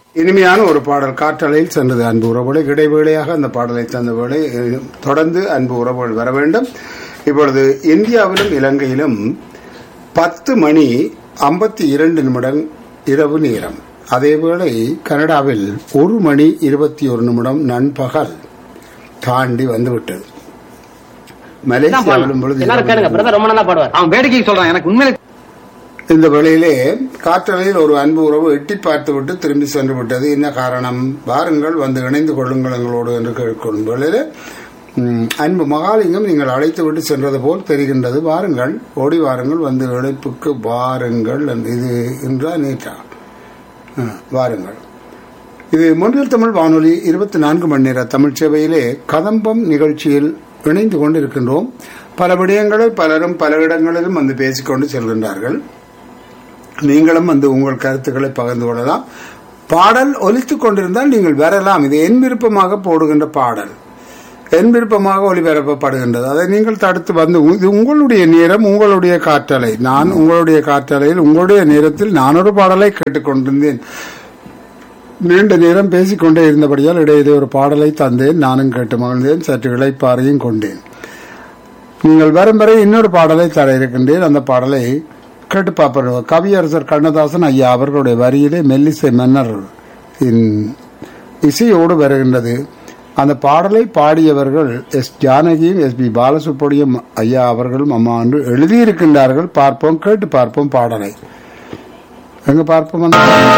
இனிமையான ஒரு பாடல் காற்றலையில் சென்றது அன்பு உறவுகளை இடைவேளையாக அந்த பாடலை தந்த வேளை அஹ், தொடர்ந்து அன்பு உறவுகள் வர வேண்டும் இப்பொழுது இந்தியாவிலும் இலங்கையிலும் பத்து மணி ஐம்பத்தி இரண்டு நிமிடம் இரவு நேரம் அதேவேளை கனடாவில் ஒரு மணி இருபத்தி ஒரு நிமிடம் நண்பகல் தாண்டி வந்துவிட்டது மலேசியாவிலும் பொழுது எல்லாரும் கேளுங்க பிரதர் ரொம்ப நல்லா பாடுவார் அவன் வேடிக்கைக்கு சொல்றான் எனக்கு உண்மையிலே இந்த வேளையிலே காற்றலையில் ஒரு அன்பு உறவு எட்டி பார்த்துவிட்டு திரும்பி சென்று விட்டது என்ன காரணம் வாருங்கள் வந்து இணைந்து கொள்ளுங்கள் எங்களோடு என்று கேட்கும் வேளையிலே ம், அன்பு மகாலிங்கம் நீங்கள் அழைத்து விட்டு சென்றது போல் தெரிகின்றது வாருங்கள் ஓடி வாருங்கள் வந்து இழைப்புக்கு வாருங்கள் என்று- இது என்றா நேற்றா ஆ, வாருங்கள் இது மொன்றியல் தமிழ் வானொலி இருபத்தி நான்கு மணி நேர தமிழ் சேவையிலே கதம்பம் நிகழ்ச்சியில் இணைந்து கொண்டிருக்கின்றோம் பல விடயங்களை பலரும் பல இடங்களிலும் வந்து பேசிக்கொண்டு செல்கின்றார்கள் நீங்களும் வந்து உங்கள் கருத்துக்களை பகிர்ந்து கொள்ளலாம் பாடல் ஒலித்துக் கொண்டிருந்தால் நீங்கள் வரலாம் இது என் விருப்பமாக போடுகின்ற பாடல் என் விருப்பமாக ஒளிபரப்பப்படுகின்றது அதை நீங்கள் தடுத்து வந்து இது உங்களுடைய நேரம் உங்களுடைய காற்றலை நான் உங்களுடைய காற்றலையில் உங்களுடைய நேரத்தில் நான் ஒரு பாடலை கேட்டுக்கொண்டிருந்தேன் நீண்ட நேரம் பேசிக்கொண்டே இருந்தபடியால் இடையிலே ஒரு பாடலை தந்தேன் நானும் கேட்டு மகிழ்ந்தேன் சற்று இளைப்பாறையும் கொண்டேன் நீங்கள் வரும் வரை இன்னொரு பாடலை தர இருக்கின்றேன் அந்த பாடலை கேட்டு பார்ப்போம் கவியரசர் கண்ணதாசன் ஐயா அவர்களுடைய வரியிலே மெல்லிசை மன்னர் இன் இசையோடு வருகின்றது அந்த பாடலை பாடியவர்கள் எஸ் ஜானகியும் எஸ் பி பாலசுப்படியும் ஐயா அவர்களும் அம்மா என்று எழுதியிருக்கின்றார்கள் பார்ப்போம் கேட்டு பார்ப்போம் பாடலை எங்க பார்ப்போம் அந்த பாடலை?